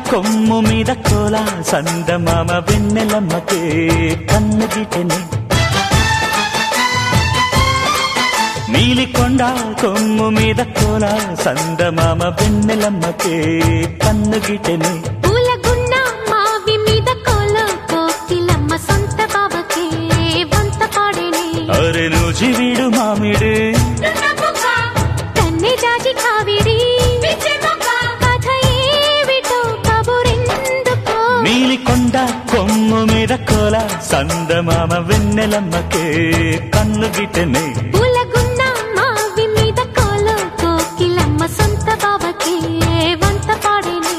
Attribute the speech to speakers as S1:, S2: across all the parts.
S1: కొమ్ము మీద కోల సందమామ వెన్నెలమ్మకే కన్ను గిటెనే నీలికొండ కొమ్ము మీద కోల సందమామ వెన్నెలమ్మకే కన్ను గిటెనే
S2: పూలగున్న మావి మీద కోల కోకిలమ్మ సొంత బావకే వంత పాడేనే
S1: అరే నూజివీడు మామిడి
S2: కన్నె జాజి కావిడి కథ ఏమిటో కబురెందుకో
S1: నీలికొండ కొమ్ము మీద కోల సందమామ వెన్నెలమ్మకే కన్ను గిటెనే
S2: పూలగున్న మావి మీద కోల కోకిలమ్మ సొంత బావకే వంత పాడేనే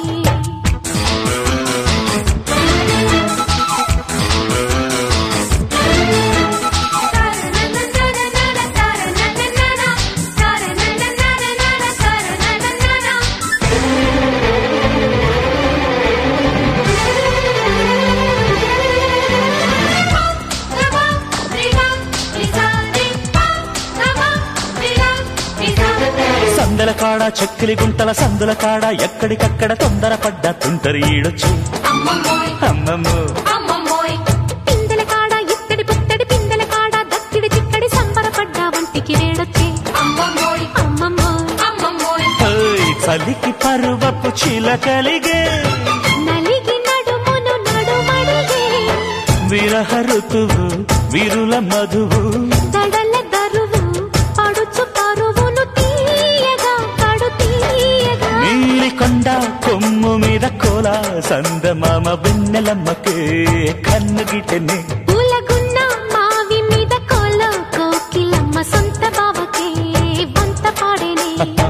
S1: సందల కాడ చక్కిలి గుంటల సందుల కాడ ఎక్కడికక్కడ తొందరపడ్డ తుంటరి ఈడొచ్చు అమ్మమ్మో
S2: పిందెల కాడ ఇత్తడి పుత్తడి పిందెల కాడ దక్కిడి చిక్కడి సంబరపడ్డ వంటికి వేడొచ్చే అమ్మమ్మో
S1: ఓయ్, చలికి పరువపు చిలకలిగే
S2: నలిగి నడుమును నడుమడిగే
S1: విరహ ఋతువు విరుల మధువు
S2: దడల దరువు పడుచు పరువును తీయగా కడు తీయగా
S1: నీలికొండ కొమ్ము మీద కోల సందమామ వెన్నెలమ్మకే కన్ను గిటెనే
S2: పూలగున్న మావి మీద కోల కోకిలమ్మ సొంత బావకే వంత పాడేనే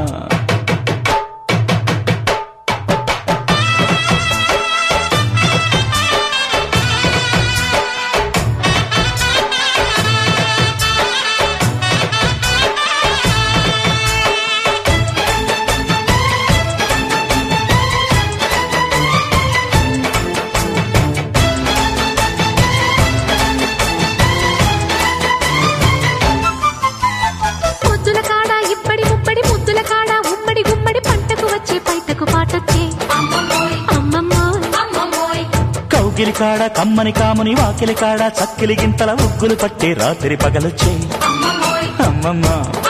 S2: ముద్దుల కాడ ఇప్పటి ముప్పడి ముద్దుల కాడ ఉమ్మడి గుమ్మడి పంటకు వచ్చే పైటకు పాటొచ్చే అమ్మమ్మో
S1: కౌగిలి కాడ కమ్మని కాముని వాకిలి కాడ చక్కిలి గింతల ఉగ్గులు పట్టే రాత్రి పగలొచ్చే అమ్మమ్మ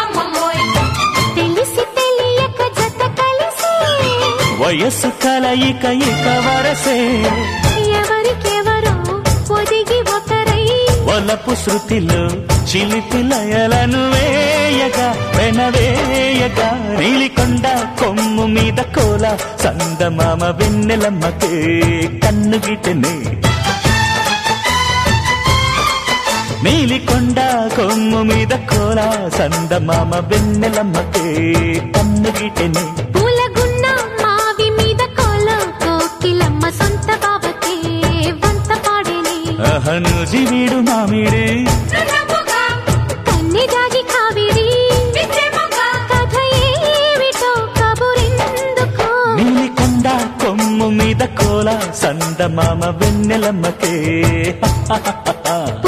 S2: తెలిసి తెలియక జత కలిసి
S1: వయస్సు కలయిక ఇక వరసే
S2: ఎవరికెవరో ఒదిగి ఒకరై
S1: వలపు శృతిలో చిలిపి లయలను వేయగా వెనవేయగా నీలికొండ కొమ్ము మీద కోల సందమామ వెన్నెలమ్మకే కన్ను గిటెనే నీలికొండ కొమ్ము మీద కోల సందమామ వెన్నెలమ్మకే కన్ను గిటెనే
S2: పూలగున్న మావి మీద కోల కోకిలమ్మ సొంత బాబకే వంత పాడేనే
S1: అహను జీవిడు మామిడి
S2: కన్నె జాజి కావిడి కథ ఏమిటో కబురెందుకో
S1: నీలికొండ కొమ్ము మీద కోల సందమామ వెన్నెలమ్మకే